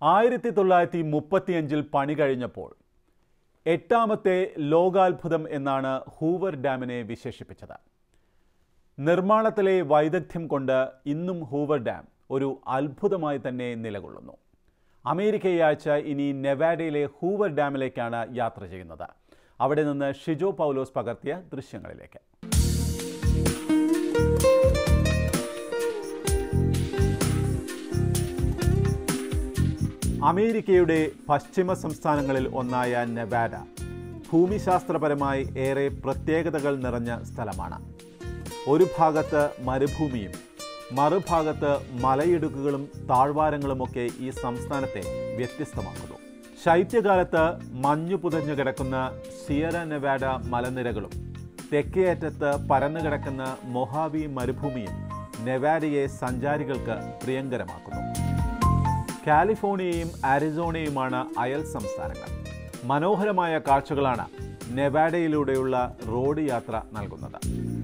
ആയിരത്തി തൊള്ളായിരത്തി മുപ്പത്തിയഞ്ചിൽ പണി കഴിഞ്ഞപ്പോൾ എട്ടാമത്തെ ലോകാത്ഭുതം എന്നാണ് ഹൂവർ ഡാമിനെ വിശേഷിപ്പിച്ചത് നിർമ്മാണത്തിലെ വൈദഗ്ധ്യം കൊണ്ട് ഇന്നും ഹൂവർ ഡാം ഒരു അത്ഭുതമായി തന്നെ നിലകൊള്ളുന്നു അമേരിക്ക ഈ ആഴ്ച ഇനി നെവാഡയിലെ ഹൂവർ ഡാമിലേക്കാണ് യാത്ര ചെയ്യുന്നത് അവിടെ നിന്ന് ഷിജോ പൗലോസ് പകർത്തിയ ദൃശ്യങ്ങളിലേക്ക് അമേരിക്കയുടെ പശ്ചിമ സംസ്ഥാനങ്ങളിൽ ഒന്നായ നെവാഡ ഭൂമിശാസ്ത്രപരമായി ഏറെ പ്രത്യേകതകൾ നിറഞ്ഞ സ്ഥലമാണ് ഒരു ഭാഗത്ത് മരുഭൂമിയും മറുഭാഗത്ത് മലയിടുക്കുകളും താഴ്വാരങ്ങളുമൊക്കെ ഈ സംസ്ഥാനത്തെ വ്യത്യസ്തമാക്കുന്നു ശൈത്യകാലത്ത് മഞ്ഞു പുതഞ്ഞു കിടക്കുന്ന സിയറ നെവാഡ മലനിരകളും തെക്കേ അറ്റത്ത് പരന്നു കിടക്കുന്ന മൊഹാവി മരുഭൂമിയും നെവാഡയെ സഞ്ചാരികൾക്ക് പ്രിയങ്കരമാക്കുന്നു കാലിഫോർണിയയും ആരിസോണയുമാണ് അയൽ സംസ്ഥാനങ്ങൾ മനോഹരമായ കാഴ്ചകളാണ് നെവാഡയിലൂടെയുള്ള റോഡ് യാത്ര നൽകുന്നത്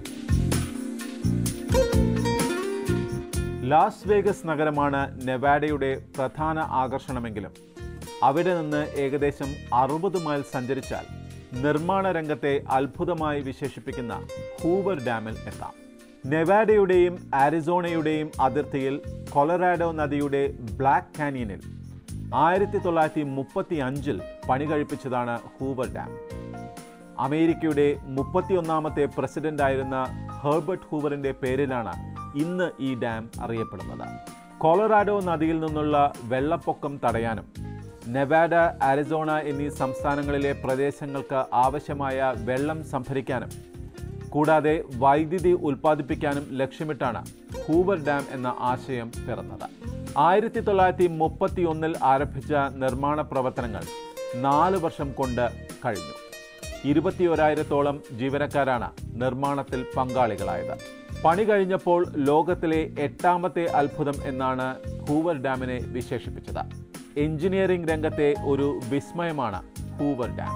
ലാസ് വേഗസ് നഗരമാണ് നെവാഡയുടെ പ്രധാന ആകർഷണമെങ്കിലും അവിടെ നിന്ന് ഏകദേശം അറുപത് മൈൽ സഞ്ചരിച്ചാൽ നിർമ്മാണ രംഗത്തെ അത്ഭുതമായി വിശേഷിപ്പിക്കുന്ന ഹൂവർ ഡാമിൽ എത്താം നെവാഡയുടെയും ആരിസോണയുടെയും അതിർത്തിയിൽ കൊളറാഡോ നദിയുടെ ബ്ലാക്ക് കാനിയനിൽ ആയിരത്തി തൊള്ളായിരത്തി മുപ്പത്തി അഞ്ചിൽ പണി കഴിപ്പിച്ചതാണ് ഹൂവർ ഡാം അമേരിക്കയുടെ മുപ്പത്തിയൊന്നാമത്തെ പ്രസിഡന്റായിരുന്ന ഹെർബർട്ട് ഹൂവറിന്റെ പേരിലാണ് ഇന്ന് ഈ ഡാം അറിയപ്പെടുന്നത് കൊളറാഡോ നദിയിൽ നിന്നുള്ള വെള്ളപ്പൊക്കം തടയാനും നെവാഡ ആരിസോണ എന്നീ സംസ്ഥാനങ്ങളിലെ പ്രദേശങ്ങൾക്ക് ആവശ്യമായ വെള്ളം സംഭരിക്കാനും കൂടാതെ വൈദ്യുതി ഉൽപ്പാദിപ്പിക്കാനും ലക്ഷ്യമിട്ടാണ് ഹൂവർ ഡാം എന്ന ആശയം പിറന്നത് ആയിരത്തി തൊള്ളായിരത്തി മുപ്പത്തി ഒന്നിൽ ആരംഭിച്ച നിർമ്മാണ പ്രവർത്തനങ്ങൾ നാല് വർഷം കൊണ്ട് കഴിഞ്ഞു ഇരുപത്തിയൊരായിരത്തോളം ജീവനക്കാരാണ് നിർമ്മാണത്തിൽ പങ്കാളികളായത് പണി കഴിഞ്ഞപ്പോൾ ലോകത്തിലെ എട്ടാമത്തെ അത്ഭുതം എന്നാണ് ഹൂവർ ഡാമിനെ വിശേഷിപ്പിച്ചത് എഞ്ചിനീയറിംഗ് രംഗത്തെ ഒരു വിസ്മയമാണ് ഹൂവർ ഡാം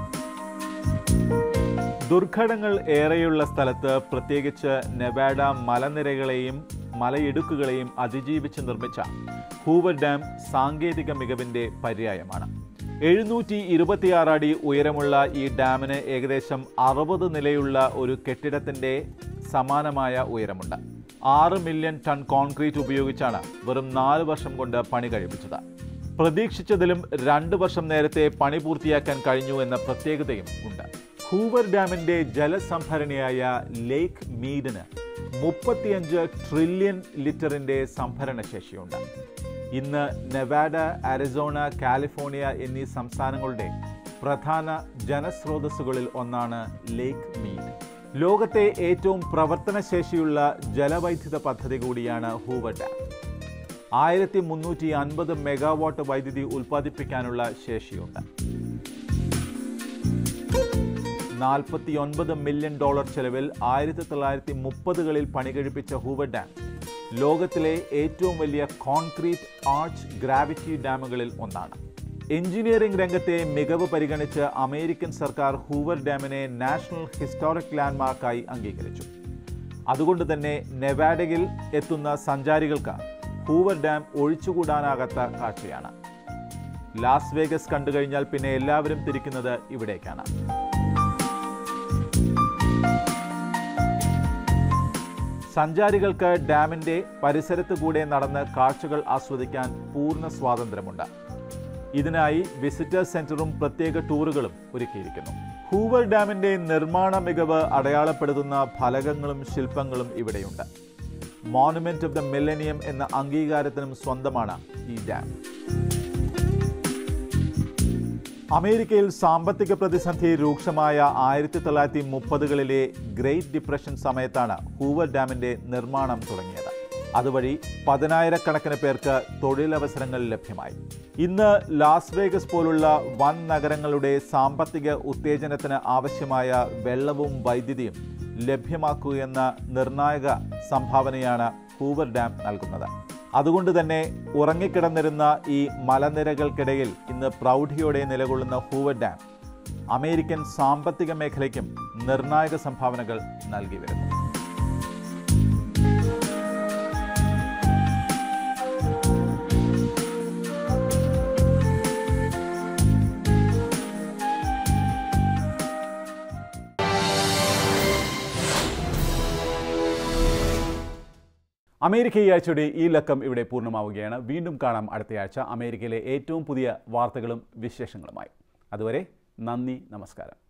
ദുർഘടങ്ങൾ ഏറെയുള്ള സ്ഥലത്ത് പ്രത്യേകിച്ച് നെവാഡ മലനിരകളെയും മലയിടുക്കുകളെയും അതിജീവിച്ച് നിർമ്മിച്ച ഹൂവർ ഡാം സാങ്കേതിക മികവിന്റെ പര്യായമാണ് എഴുന്നൂറ്റി ഇരുപത്തിയാറ് അടി ഉയരമുള്ള ഈ ഡാമിന് ഏകദേശം അറുപത് നിലയുള്ള ഒരു കെട്ടിടത്തിന്റെ സമാനമായ ഉയരമുണ്ട് ആറ് മില്യൺ ടൺ കോൺക്രീറ്റ് ഉപയോഗിച്ചാണ് വെറും നാല് വർഷം കൊണ്ട് പണി കഴിപ്പിച്ചത് പ്രതീക്ഷിച്ചതിലും രണ്ട് വർഷം നേരത്തെ പണി പൂർത്തിയാക്കാൻ കഴിഞ്ഞു എന്ന പ്രത്യേകതയും ഉണ്ട് ഹൂവർ ഡാമിന്റെ ജലസംഭരണിയായ ലേക്ക് മീഡിന് മുപ്പത്തിയഞ്ച് ട്രില്യൺ ലിറ്ററിന്റെ സംഭരണ ശേഷിയുണ്ട് ഇന്ന് നെവാഡ അരിസോണ കാലിഫോർണിയ എന്നീ സംസ്ഥാനങ്ങളുടെ പ്രധാന ജനസ്രോതസ്സുകളിൽ ഒന്നാണ് ലേക്ക് മീഡ് ലോകത്തെ ഏറ്റവും പ്രവർത്തനശേഷിയുള്ള ജലവൈദ്യുത പദ്ധതി കൂടിയാണ് ഹൂവർ ഡാം ആയിരത്തി മുന്നൂറ്റി അൻപത് മെഗാവാട്ട് വൈദ്യുതി ഉൽപ്പാദിപ്പിക്കാനുള്ള ശേഷിയുണ്ട് നാൽപ്പത്തി ഒൻപത് മില്യൺ ഡോളർ ചെലവിൽ ആയിരത്തി തൊള്ളായിരത്തി മുപ്പതുകളിൽ പണികഴിപ്പിച്ച ഹൂവർ ഡാം ലോകത്തിലെ ഏറ്റവും വലിയ കോൺക്രീറ്റ് ആർച്ച് ഗ്രാവിറ്റി ഡാമുകളിൽ ഒന്നാണ് എഞ്ചിനീയറിംഗ് രംഗത്തെ മികവ് പരിഗണിച്ച് അമേരിക്കൻ സർക്കാർ ഹൂവർ ഡാമിനെ നാഷണൽ ഹിസ്റ്റോറിക് ലാൻഡ്മാർക്കായി അംഗീകരിച്ചു അതുകൊണ്ട് തന്നെ നെവാഡയിൽ എത്തുന്ന സഞ്ചാരികൾക്ക് ഹൂവർ ഡാം ഒഴിച്ചുകൂടാനാകാത്ത കാഴ്ചയാണ് ലാസ് വേഗസ് കണ്ടു കഴിഞ്ഞാൽ പിന്നെ എല്ലാവരും തിരിക്കുന്നത് ഇവിടേക്കാണ് സഞ്ചാരികൾക്ക് ഡാമിന്റെ പരിസരത്ത് കൂടെ നടന്ന് കാഴ്ചകൾ ആസ്വദിക്കാൻ പൂർണ്ണ സ്വാതന്ത്ര്യമുണ്ട് ഇതിനായി വിസിറ്റേഴ്സ് സെന്ററും പ്രത്യേക ടൂറുകളും ഒരുക്കിയിരിക്കുന്നു ഹൂവർ ഡാമിന്റെ നിർമ്മാണ മികവ് അടയാളപ്പെടുത്തുന്ന ഫലകങ്ങളും ശില്പങ്ങളും ഇവിടെയുണ്ട് മോണുമെന്റ് ഓഫ് ദ മില്ലനിയം എന്ന അംഗീകാരത്തിനും സ്വന്തമാണ് ഈ ഡാം അമേരിക്കയിൽ സാമ്പത്തിക പ്രതിസന്ധി രൂക്ഷമായ ആയിരത്തി തൊള്ളായിരത്തി മുപ്പതുകളിലെ ഗ്രേറ്റ് ഡിപ്രഷൻ സമയത്താണ് ഹൂവർ ഡാമിന്റെ നിർമ്മാണം തുടങ്ങിയത് അതുവഴി പതിനായിരക്കണക്കിന് പേർക്ക് തൊഴിലവസരങ്ങൾ ലഭ്യമായി ഇന്ന് ലാസ് വേഗസ് പോലുള്ള വൻ നഗരങ്ങളുടെ സാമ്പത്തിക ഉത്തേജനത്തിന് ആവശ്യമായ വെള്ളവും വൈദ്യുതിയും ലഭ്യമാക്കുകയെന്ന നിർണായക സംഭാവനയാണ് ഹൂവർ ഡാം നൽകുന്നത് അതുകൊണ്ട് തന്നെ ഉറങ്ങിക്കിടന്നിരുന്ന ഈ മലനിരകൾക്കിടയിൽ ഇന്ന് പ്രൗഢിയോടെ നിലകൊള്ളുന്ന ഹൂവർ ഡാം അമേരിക്കൻ സാമ്പത്തിക മേഖലയ്ക്കും നിർണായക സംഭാവനകൾ നൽകി വരുന്നു അമേരിക്ക ഈ ആഴ്ചയുടെ ഈ ലക്കം ഇവിടെ പൂർണ്ണമാവുകയാണ് വീണ്ടും കാണാം അടുത്തയാഴ്ച അമേരിക്കയിലെ ഏറ്റവും പുതിയ വാർത്തകളും വിശേഷങ്ങളുമായി അതുവരെ നന്ദി നമസ്കാരം